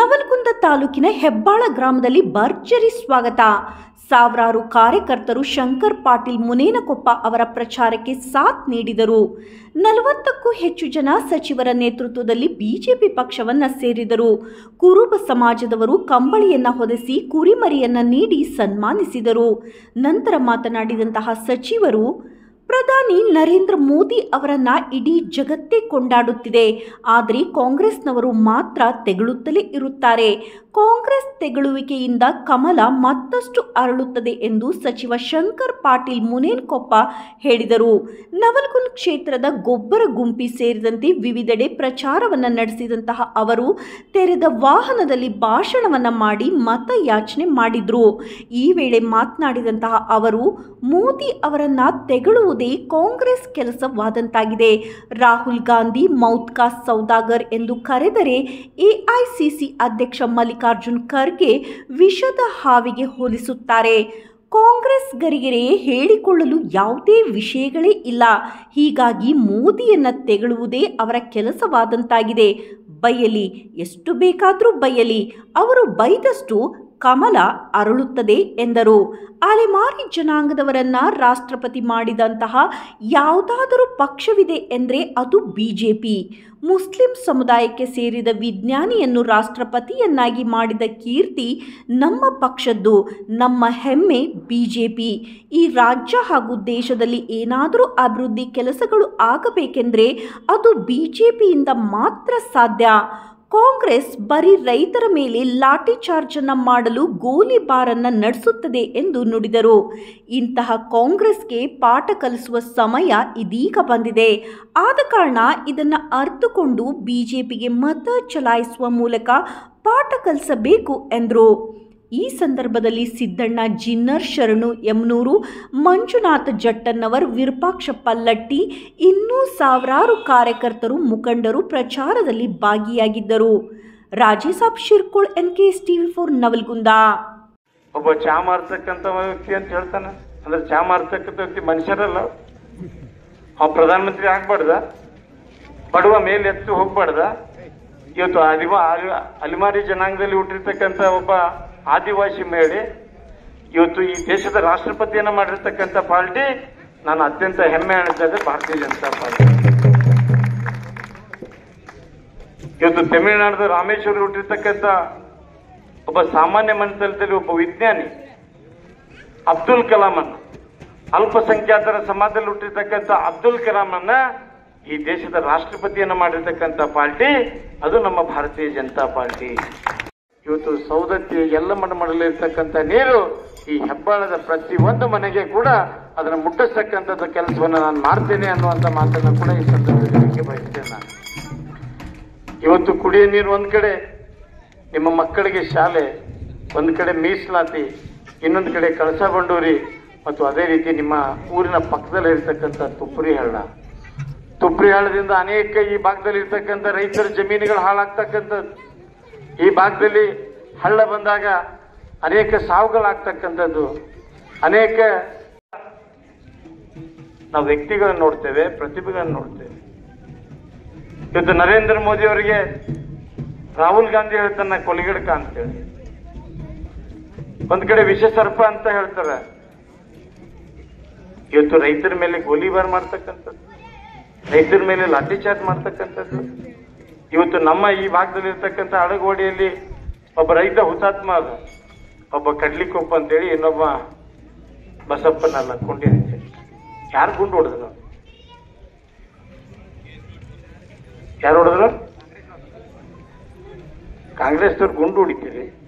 ನವಲಗುಂದ ತಾಲೂಕಿನ ಹೆಬ್ಬಾಳ ಗ್ರಾಮದಲ್ಲಿ ಭರ್ಜರಿ ಸ್ವಾಗತ ಸಾವಿರಾರು ಕಾರ್ಯಕರ್ತರು ಶಂಕರ್ ಪಾಟೀಲ್ ಮುನೇನಕೊಪ್ಪ ಅವರ ಪ್ರಚಾರಕ್ಕೆ ಸಾಥ್ ನೀಡಿದರು ನಲವತ್ತಕ್ಕೂ ಹೆಚ್ಚು ಜನ ಸಚಿವರ ನೇತೃತ್ವದಲ್ಲಿ ಬಿಜೆಪಿ ಪಕ್ಷವನ್ನ ಸೇರಿದರು ಕುರುಬ ಸಮಾಜದವರು ಕಂಬಳಿಯನ್ನ ಹೊದೆಸಿ ಕುರಿಮರಿಯನ್ನ ನೀಡಿ ಸನ್ಮಾನಿಸಿದರು ನಂತರ ಮಾತನಾಡಿದಂತಹ ಸಚಿವರು ಪ್ರಧಾನಿ ನರೇಂದ್ರ ಮೋದಿ ಅವರನ್ನ ಇಡೀ ಜಗತ್ತೇ ಕೊಂಡಾಡುತ್ತಿದೆ ಆದರೆ ಕಾಂಗ್ರೆಸ್ನವರು ಮಾತ್ರ ತೆಗಳುತ್ತಲೇ ಇರುತ್ತಾರೆ ಕಾಂಗ್ರೆಸ್ ತೆಗಳುವಿಕೆಯಿಂದ ಕಮಲ ಮತ್ತಷ್ಟು ಅರಳುತ್ತದೆ ಎಂದು ಸಚಿವ ಶಂಕರ್ ಪಾಟೀಲ್ ಮುನೇನ್ಕೊಪ್ಪ ಹೇಳಿದರು ನವಲಗುಂದ್ ಕ್ಷೇತ್ರದ ಗೊಬ್ಬರ ಗುಂಪಿ ಸೇರಿದಂತೆ ವಿವಿಧೆಡೆ ಪ್ರಚಾರವನ್ನು ನಡೆಸಿದಂತಹ ಅವರು ತೆರೆದ ವಾಹನದಲ್ಲಿ ಭಾಷಣವನ್ನ ಮಾಡಿ ಮತಯಾಚನೆ ಮಾಡಿದ್ರು ಈ ವೇಳೆ ಮಾತನಾಡಿದಂತಹ ಅವರು ಮೋದಿ ಅವರನ್ನ ತೆಗಳುವುದೇ ಕಾಂಗ್ರೆಸ್ ಕೆಲಸವಾದಂತಾಗಿದೆ ರಾಹುಲ್ ಗಾಂಧಿ ಮೌತ್ಕಾ ಸೌದಾಗರ್ ಎಂದು ಕರೆದರೆ ಎಐಸಿಸಿ ಅಧ್ಯಕ್ಷ ಮಲ್ಲಿಕಾರ್ಜುನ್ ಖರ್ಗೆ ವಿಷದ ಹಾವಿಗೆ ಹೋಲಿಸುತ್ತಾರೆ ಕಾಂಗ್ರೆಸ್ ಗರಿಗೆರೆ ಹೇಳಿಕೊಳ್ಳಲು ಯಾವುದೇ ವಿಷಯಗಳೇ ಇಲ್ಲ ಹೀಗಾಗಿ ಮೋದಿಯನ್ನ ತೆಗಳುವುದೇ ಅವರ ಕೆಲಸವಾದಂತಾಗಿದೆ ಬಯಲಿ ಎಷ್ಟು ಬೇಕಾದರೂ ಬಯಲಿ ಅವರು ಬೈದಷ್ಟು ಕಮಲ ಅರಳುತ್ತದೆ ಎಂದರು ಅಲೆಮಾರಿ ಜನಾಂಗದವರನ್ನ ರಾಷ್ಟ್ರಪತಿ ಮಾಡಿದಂತಹ ಯಾವುದಾದರೂ ಪಕ್ಷವಿದೆ ಎಂದರೆ ಅದು ಬಿಜೆಪಿ ಮುಸ್ಲಿಂ ಸಮುದಾಯಕ್ಕೆ ಸೇರಿದ ವಿಜ್ಞಾನಿಯನ್ನು ರಾಷ್ಟ್ರಪತಿಯನ್ನಾಗಿ ಮಾಡಿದ ಕೀರ್ತಿ ನಮ್ಮ ಪಕ್ಷದ್ದು ನಮ್ಮ ಹೆಮ್ಮೆ ಬಿಜೆಪಿ ಈ ರಾಜ್ಯ ಹಾಗೂ ದೇಶದಲ್ಲಿ ಏನಾದರೂ ಅಭಿವೃದ್ಧಿ ಕೆಲಸಗಳು ಆಗಬೇಕೆಂದರೆ ಅದು ಬಿಜೆಪಿಯಿಂದ ಮಾತ್ರ ಸಾಧ್ಯ ಕಾಂಗ್ರೆಸ್ ಬರೀ ರೈತರ ಮೇಲೆ ಲಾಠಿ ಚಾರ್ಜ್ ಅನ್ನ ಮಾಡಲು ಗೋಲಿಬಾರನ್ನ ನಡೆಸುತ್ತದೆ ಎಂದು ನುಡಿದರು ಇಂತಹ ಕಾಂಗ್ರೆಸ್ಗೆ ಪಾಠ ಕಲಿಸುವ ಸಮಯ ಇದೀಗ ಬಂದಿದೆ ಆದ ಕಾರಣ ಇದನ್ನು ಅರ್ಥಕೊಂಡು ಬಿಜೆಪಿಗೆ ಮತ ಚಲಾಯಿಸುವ ಮೂಲಕ ಪಾಠ ಕಲಿಸಬೇಕು ಎಂದರು ಈ ಸಂದರ್ಭದಲ್ಲಿ ಸಿದ್ದಣ್ಣ ಜಿನ್ನರ್ ಶರಣು ಯಮನೂರು ಮಂಜುನಾಥ ಜಟ್ಟನ್ನವರ್ ವಿರೂಪಾಕ್ಷ ಪಲ್ಲಟ್ಟಿ ಇನ್ನೂ ಸಾವಿರಾರು ಕಾರ್ಯಕರ್ತರು ಮುಖಂಡರು ಪ್ರಚಾರದಲ್ಲಿ ಭಾಗಿಯಾಗಿದ್ದರು Rajesab Shirkol N K S TV four Navalgund ಒಬ್ಬ ಚಾ ಮಾರ್ತಕ್ಕಂಥ ವ್ಯಕ್ತಿ ಅಂತ ಹೇಳ್ತಾನೆ ಅಂದ್ರೆ ಚಾ ಮಾರ್ತಕ್ಕಂಥ ವ್ಯಕ್ತಿ ಮನುಷ್ಯರಲ್ಲ ಅವ ಪ್ರಧಾನಮಂತ್ರಿ ಆಗ್ಬಾರ್ದ ಬಡವ ಮೇಲೆ ಎತ್ತು ಹೋಗ್ಬಾರ್ದ ಇವತ್ತು ಅಲಿಮಾ ಅಲಿ- ಅಲಿಮಾರಿ ಜನಾಂಗದಲ್ಲಿ ಹುಟ್ಟಿರ್ತಕ್ಕಂಥ ಒಬ್ಬ ಆದಿವಾಸಿ ಮಹಿಳೆ ಇವತ್ತು ಈ ದೇಶದ ರಾಷ್ಟ್ರಪತಿಯನ್ನ ಮಾಡಿರ್ತಕ್ಕಂಥ ಪಾರ್ಟಿ ನಾನು ಅತ್ಯಂತ ಹೆಮ್ಮೆ ಅನಿಸ್ತದೆ ಭಾರತೀಯ ಜನತಾ ಪಾರ್ಟಿ ಇವತ್ತು ತಮಿಳುನಾಡದ ರಾಮೇಶ್ವರ ಹುಟ್ಟಿರ್ತಕ್ಕಂಥ ಒಬ್ಬ ಸಾಮಾನ್ಯ ಮನಸ್ಸಲ್ಲಿ ಒಬ್ಬ ವಿಜ್ಞಾನಿ ಅಬ್ದುಲ್ ಕಲಾಂ ಅನ್ನ ಅಲ್ಪಸಂಖ್ಯಾತರ ಸಮಾಜದಲ್ಲಿ ಹುಟ್ಟಿರ್ತಕ್ಕಂಥ ಅಬ್ದುಲ್ ಕಲಾಂ ಅನ್ನ ಈ ದೇಶದ ರಾಷ್ಟ್ರಪತಿಯನ್ನ ಮಾಡಿರ್ತಕ್ಕಂಥ ಪಾರ್ಟಿ ಅದು ನಮ್ಮ ಭಾರತೀಯ ಜನತಾ ಪಾರ್ಟಿ ಇವತ್ತು ಸೌದತ್ತಿ ಎಲ್ಲ ಮಡ ಮಾಡಲಿರ್ತಕ್ಕಂಥ ನೀರು ಈ ಹೆಬ್ಬಾಳದ ಪ್ರತಿ ಒಂದು ಮನೆಗೆ ಕೂಡ ಅದನ್ನು ಮುಟ್ಟಿಸ್ತಕ್ಕಂಥದ್ದು ಕೆಲಸವನ್ನು ನಾನು ಮಾಡ್ತೇನೆ ಅನ್ನುವಂಥ ಮಾತನ್ನು ಕೂಡ ಈ ಸಂದರ್ಭದಲ್ಲಿ ಹೇಳಲಿಕ್ಕೆ ಬಯಸ್ತೇನೆ ನಾನು ಇವತ್ತು ಕುಡಿಯ ನೀರು ಒಂದ್ ಕಡೆ ನಿಮ್ಮ ಮಕ್ಕಳಿಗೆ ಶಾಲೆ ಒಂದ್ ಕಡೆ ಮೀಸಲಾತಿ ಇನ್ನೊಂದು ಕಡೆ ಕಳಸ ಬಂಡೂರಿ ಮತ್ತು ಅದೇ ರೀತಿ ನಿಮ್ಮ ಊರಿನ ಪಕ್ಕದಲ್ಲಿ ಇರ್ತಕ್ಕಂಥ ತುಪ್ಪರಿ ಹಳ್ಳ ತುಪ್ಪರಿ ಹಳ್ಳದಿಂದ ಅನೇಕ ಈ ಭಾಗದಲ್ಲಿ ಇರ್ತಕ್ಕಂಥ ರೈತರ ಜಮೀನುಗಳು ಹಾಳಾಗ್ತಕ್ಕಂಥದ್ದು ಈ ಭಾಗದಲ್ಲಿ ಹಳ್ಳ ಬಂದಾಗ ಅನೇಕ ಸಾವುಗಳಾಗ್ತಕ್ಕಂಥದ್ದು ಅನೇಕ ನಾವು ವ್ಯಕ್ತಿಗಳನ್ನು ನೋಡ್ತೇವೆ ಪ್ರತಿಭೆಗಳನ್ನು ನೋಡ್ತೇವೆ ಇವತ್ತು ನರೇಂದ್ರ ಮೋದಿ ಅವರಿಗೆ ರಾಹುಲ್ ಗಾಂಧಿ ಹೇಳ್ತಾನೆ ಕೊಲಿಗಡಕ ಅಂತೇಳಿ ಒಂದ್ ಕಡೆ ವಿಷ ಸರ್ಪ ಅಂತ ಹೇಳ್ತಾರೆ ಇವತ್ತು ರೈತರ ಮೇಲೆ ಗೋಲಿಬಾರ್ ಮಾಡ್ತಕ್ಕಂಥದ್ದು ರೈತರ ಮೇಲೆ ಲಾಠಿ ಚಾರ್ಜ್ ಮಾಡ್ತಕ್ಕಂಥದ್ದು ಇವತ್ತು ನಮ್ಮ ಈ ಭಾಗದಲ್ಲಿ ಇರ್ತಕ್ಕಂಥ ಅಡಗೋಡಿಯಲ್ಲಿ ಒಬ್ಬ ರೈತ ಹುತಾತ್ಮ ಅದ ಒಬ್ಬ ಕಡ್ಲಿಕೊಪ್ಪ ಅಂತೇಳಿ ಇನ್ನೊಬ್ಬ ಬಸಪ್ಪನಲ್ಲ ಕೊಂಡಿರುತ್ತೆ ಯಾರು ಗುಂಡು ಹೊಡೆದ್ರು ಯಾರು ಹೊಡೆದ್ರು ಕಾಂಗ್ರೆಸ್ನವ್ರು ಗುಂಡು ಹೊಡಿತೀರಿ